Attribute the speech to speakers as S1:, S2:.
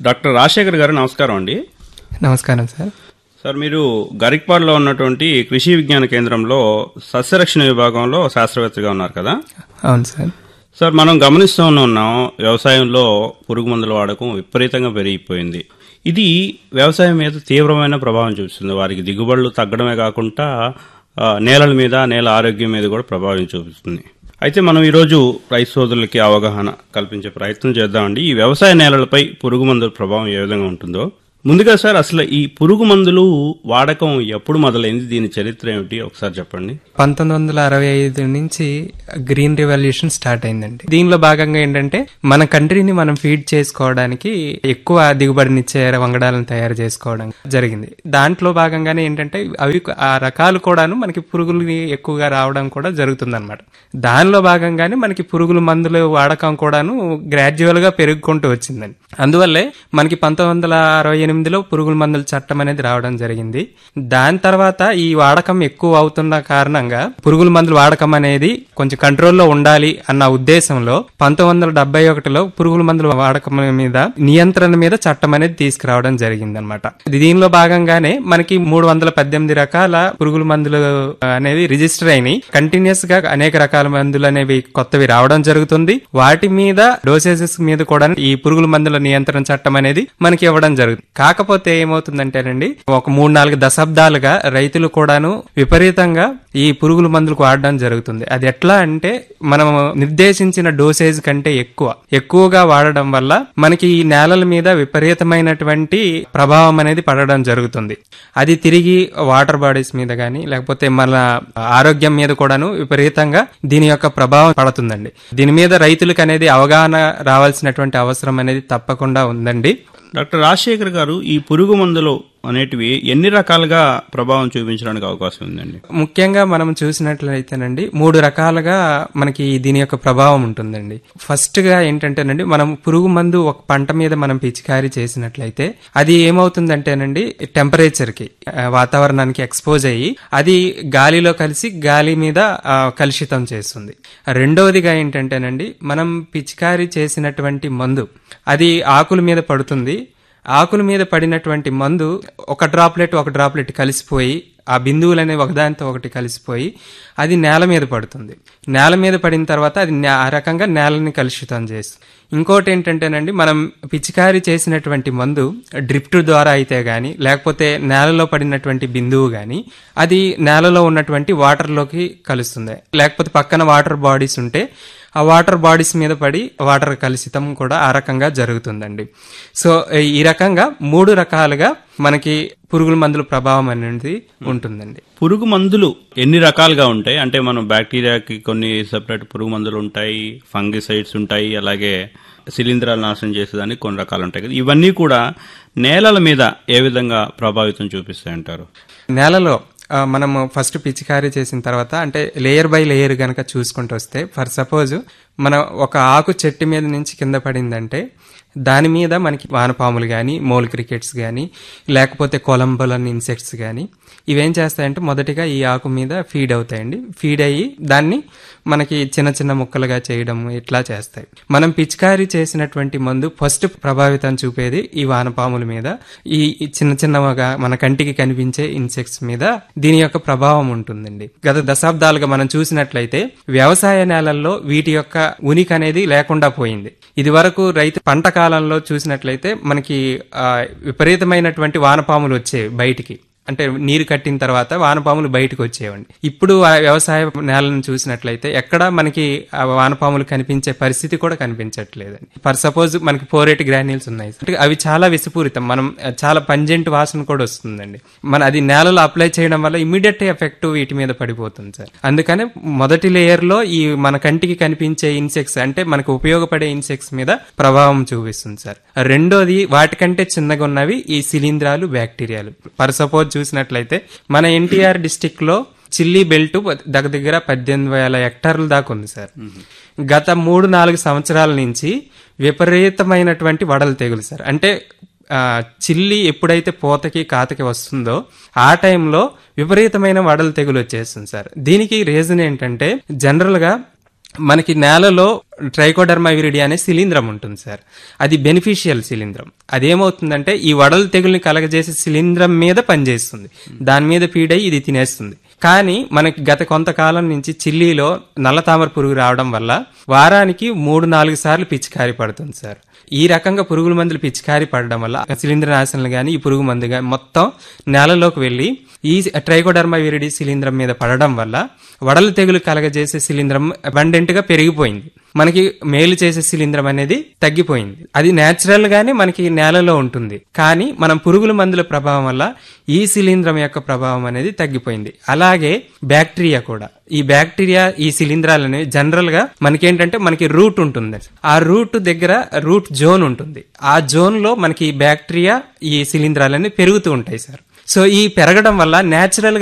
S1: doctor Rajasekhar గారు నమస్కారం అండి
S2: నమస్కారం సార్
S1: సార్ మీరు గరిక్పాడులో ఉన్నటువంటి కృషి విజ్ఞాన కేంద్రంలో సస్యరక్షణ విభాగంలో శాస్త్రవేత్తగా ఉన్నారు కదా
S2: అవును సార్
S1: సార్ మనం గమనిస్తూ ఉన్నాం వ్యవసాయంలో పురుగు మందుల వాడకం విపరీతంగా పెరిగిపోయింది ఇది వ్యవసాయం మీద తీవ్రమైన ప్రభావం చూపిస్తుంది వారికి దిగుబడులు తగ్గడమే కాకుండా ఆ, నేలల మీద నేల ఆరోగ్యం మీద కూడా ప్రభావం చూపిస్తుంది అయితే మనం ఈరోజు రైతు సోదరులకి అవగాహన కల్పించే ప్రయత్నం చేద్దామండి ఈ వ్యవసాయ నేలలపై పురుగు మందుల ప్రభావం ఏ విధంగా ఉంటుందో ముందుగా సార్ అసలు ఈ పురుగు మందులు వాడకం ఎప్పుడు మొదలైంది దీని చరిత్ర ఏమిటి ఒకసారి చెప్పండి
S2: పంతొమ్మిది వందల అరవై ఐదు నుంచి గ్రీన్ రెవల్యూషన్ స్టార్ట్ అయిందండి దీనిలో భాగంగా ఏంటంటే మన కంట్రీని మనం ఫీడ్ చేసుకోవడానికి ఎక్కువ దిగుబడినిచ్చే వంగడాలను తయారు చేసుకోవడం జరిగింది దాంట్లో భాగంగానే ఏంటంటే అవి ఆ రకాలు కూడాను మనకి పురుగులు ఎక్కువగా రావడం కూడా జరుగుతుంది దానిలో భాగంగానే మనకి పురుగుల మందుల వాడకం కూడాను గ్రాడ్యువల్ గా పెరుగుకుంటూ వచ్చిందండి అందువల్లే మనకి పంతొమ్మిది వందల అరవై ఎనిమిదిలో పురుగుల మందుల చట్టం అనేది రావడం జరిగింది దాని తర్వాత ఈ వాడకం ఎక్కువ అవుతున్న కారణంగా పురుగుల మందుల వాడకం అనేది కొంచెం కంట్రోల్లో ఉండాలి అన్న ఉద్దేశంలో పంతొమ్మిది వందల డెబ్బై ఒకటిలో పురుగుల మందుల వాడకం మీద నియంత్రణ మీద చట్టం అనేది తీసుకురావడం జరిగింది అనమాట దీనిలో భాగంగానే మనకి మూడు వందల పద్దెనిమిది రకాల పురుగుల మందులు అనేవి రిజిస్టర్ అయినాయి కంటిన్యూస్ గా అనేక రకాల మందులు అనేవి కొత్తవి రావడం జరుగుతుంది వాటి మీద డోసేజెస్ మీద కూడా ఈ పురుగుల మందుల నియంత్రణ చట్టం అనేది మనకి ఇవ్వడం జరుగుతుంది కాకపోతే ఏమవుతుందంటేనండి ఒక మూడు నాలుగు దశాబ్దాలుగా రైతులు కూడాను విపరీతంగా ఈ పురుగుల మందులకు వాడడం జరుగుతుంది అది ఎట్లా అంటే మనం నిర్దేశించిన డోసేజ్ కంటే ఎక్కువ ఎక్కువగా వాడడం వల్ల మనకి ఈ నేలల మీద విపరీతమైనటువంటి ప్రభావం అనేది పడడం జరుగుతుంది అది తిరిగి వాటర్ బాడీస్ మీద గానీ లేకపోతే మన ఆరోగ్యం మీద కూడాను విపరీతంగా దీని యొక్క ప్రభావం పడుతుందండి దీని మీద రైతులకు అనేది అవగాహన రావాల్సినటువంటి అవసరం అనేది తప్పకుండా ఉందండి
S1: డాక్టర్ రాజశేఖర్ గారు ఈ పురుగు మందులు అనేటివి ఎన్ని రకాలుగా ప్రభావం చూపించడానికి అవకాశం ఉందండి
S2: ముఖ్యంగా మనం చూసినట్లయితేనండి మూడు రకాలుగా మనకి దీని యొక్క ప్రభావం ఉంటుందండి ఫస్ట్ గా ఏంటంటేనండి మనం పురుగు మందు ఒక పంట మీద మనం పిచికారీ చేసినట్లయితే అది ఏమవుతుందంటేనండి టెంపరేచర్ కి ఆ, వాతావరణానికి ఎక్స్పోజ్ అయ్యి అది గాలిలో కలిసి గాలి మీద ఆ, కలుషితం చేస్తుంది రెండవదిగా ఏంటంటేనండి మనం పిచికారీ చేసినటువంటి మందు అది ఆకుల మీద పడుతుంది ఆకుల మీద పడినటువంటి మందు ఒక డ్రాప్లెట్ ఒక డ్రాప్లెట్ కలిసిపోయి ఆ బిందువులు అనేవి ఒకదానితో ఒకటి కలిసిపోయి అది నేల మీద పడుతుంది నేల మీద పడిన తర్వాత అది నే- ఆ రకంగా నేలని కలుషితం చేస్తుంది ఇంకోటి ఏంటంటేనండి మనం పిచికారీ చేసినటువంటి మందు డ్రిఫ్ట్ ద్వారా అయితే గాని లేకపోతే నేలలో పడినటువంటి బిందువు గాని అది నేలలో ఉన్నటువంటి వాటర్లోకి కలుస్తుంది లేకపోతే పక్కన వాటర్ బాడీస్ ఉంటే ఆ వాటర్ బాడీస్ మీద పడి వాటర్ కలుషితం కూడా ఆ రకంగా జరుగుతుందండి సో ఈ రకంగా మూడు రకాలుగా మనకి పురుగుల మందుల ప్రభావం అనేది ఉంటుందండి
S1: పురుగు మందులు ఎన్ని రకాలుగా ఉంటాయి అంటే మనం బ్యాక్టీరియాకి కొన్ని సెపరేట్ పురుగు మందులు ఉంటాయి ఫంగిసైడ్స్ ఉంటాయి అలాగే శిలీంధ్రాలు నాశనం చేసేదానికి కొన్ని రకాలు ఉంటాయి కదా ఇవన్నీ కూడా నేలల మీద ఏ విధంగా ప్రభావితం చూపిస్తాయి అంటారు
S2: నేలలో ఆ, మనము ఫస్ట్ పిచికారీ చేసిన తర్వాత అంటే లేయర్ బై లేయర్ గనక చూసుకుంటూ వస్తే ఫర్ సపోజ్ మన ఒక ఆకు చెట్టు మీద నుంచి కింద పడిందంటే దాని మీద మనకి వానపాములు కానీ మోల్ క్రికెట్స్ కానీ లేకపోతే కొలంబోలన్ ఇన్సెక్ట్స్ కానీ ఇవేం చేస్తాయంటే మొదటిగా ఈ ఆకు మీద ఫీడ్ అవుతాయండి ఫీడ్ అయ్యి దాన్ని మనకి చిన్న చిన్న ముక్కలుగా చేయడం ఇట్లా చేస్తాయి మనం పిచికారీ చేసినటువంటి మందు ఫస్ట్ ప్రభావితం చూపేది ఈ వానపాముల మీద ఈ ఈ చిన్న చిన్నగా మన కంటికి కనిపించే ఇన్సెక్ట్స్ మీద దీని యొక్క ప్రభావం ఉంటుందండి గత దశాబ్దాలుగా మనం చూసినట్లయితే వ్యవసాయ నేలల్లో వీటి యొక్క ఉనికి అనేది లేకుండా పోయింది ఇది వరకు రైతు పంట కాలంలో చూసినట్లయితే మనకి ఆ, విపరీతమైనటువంటి వానపాములు వచ్చేవి బయటికి అంటే నీరు కట్టిన తర్వాత వానపాములు బయటకు వచ్చేవండి ఇప్పుడు ఆ వ్యవసాయ నేలను చూసినట్లయితే ఎక్కడ మనకి ఆ వానపాములు కనిపించే పరిస్థితి కూడా కనిపించట్లేదండి ఫర్ సపోజ్ మనకి పోరేటి గ్రాన్యూల్స్ ఉన్నాయి అంటే అవి చాలా విషపూరితం మనం ఆ, చాలా పంజెంట్ వాసన కూడా వస్తుందండి మన అది నేలలో అప్లై చేయడం వల్ల ఇమీడియట్ ఎఫెక్ట్ వీటి మీద పడిపోతుంది సార్ అందుకనే మొదటి లేయర్ లో ఈ మన కంటికి కనిపించే ఇన్సెక్ట్స్ అంటే మనకు ఉపయోగపడే ఇన్సెక్ట్స్ మీద ప్రభావం చూపిస్తుంది సార్ రెండోది వాటికంటే చిన్నగా ఉన్నవి ఈ శిలీంధ్రాలు బ్యాక్టీరియాలు ఫర్ సపోజ్ చూసినట్లయితే మన ఎన్టీఆర్ డిస్టిక్ లో చిల్లీ బెల్ట్ దగ్గర దగ్గర పద్దెనిమిది వేల హెక్టార్ల దాకా ఉంది సార్ గత మూడు నాలుగు సంవత్సరాల నుంచి విపరీతమైనటువంటి వడలు తెగులు సార్ అంటే ఆ, చిల్లి ఎప్పుడైతే పూతకి కాతకి వస్తుందో ఆ టైంలో విపరీతమైన వడలు తెగులు వచ్చేస్తుంది సార్ దీనికి రీజన్ ఏంటంటే జనరల్ గా మనకి నేలలో ట్రైకోడర్మా విరిడి అనే శిలీంధ్రం ఉంటుంది సార్ అది బెనిఫిషియల్ శిలీంధ్రం అదేమవుతుందంటే ఈ వడల తెగుల్ని కలగజేసే శిలీంధ్రం మీద పనిచేస్తుంది దాని మీద పీడై ఇది తినేస్తుంది కానీ మనకి గత కొంతకాలం నుంచి చిల్లీలో నల్ల తామర పురుగు రావడం వల్ల వారానికి మూడు నాలుగు సార్లు పిచికారీ పడుతుంది సార్ ఈ రకంగా పురుగుల మందులు పిచికారీ పడడం వల్ల శిలీంద్ర నాశనలు కానీ ఈ పురుగు మందు కానీ మొత్తం నేలలోకి వెళ్ళి ఈ ట్రైకోడర్మా విరిడి శిలీంద్రం మీద పడడం వల్ల వడలు తెగులు కలగజేసే శిలీంద్రం అబండెంట్ గా పెరిగిపోయింది మనకి మేలు చేసే శిలీంద్రం అనేది తగ్గిపోయింది అది నేచురల్ గానే మనకి నేలలో ఉంటుంది కానీ మనం పురుగుల మందుల ప్రభావం వల్ల ఈ శిలీంద్రం యొక్క ప్రభావం అనేది తగ్గిపోయింది అలాగే బ్యాక్టీరియా కూడా ఈ బ్యాక్టీరియా ఈ శిలీంధ్రాలని జనరల్ గా మనకేంటంటే మనకి రూట్ ఉంటుంది ఆ రూట్ దగ్గర రూట్ జోన్ ఉంటుంది ఆ జోన్ లో మనకి ఈ బ్యాక్టీరియా ఈ శిలీంధ్రాలన్నీ పెరుగుతూ ఉంటాయి సార్ సో ఈ పెరగడం వల్ల నేచురల్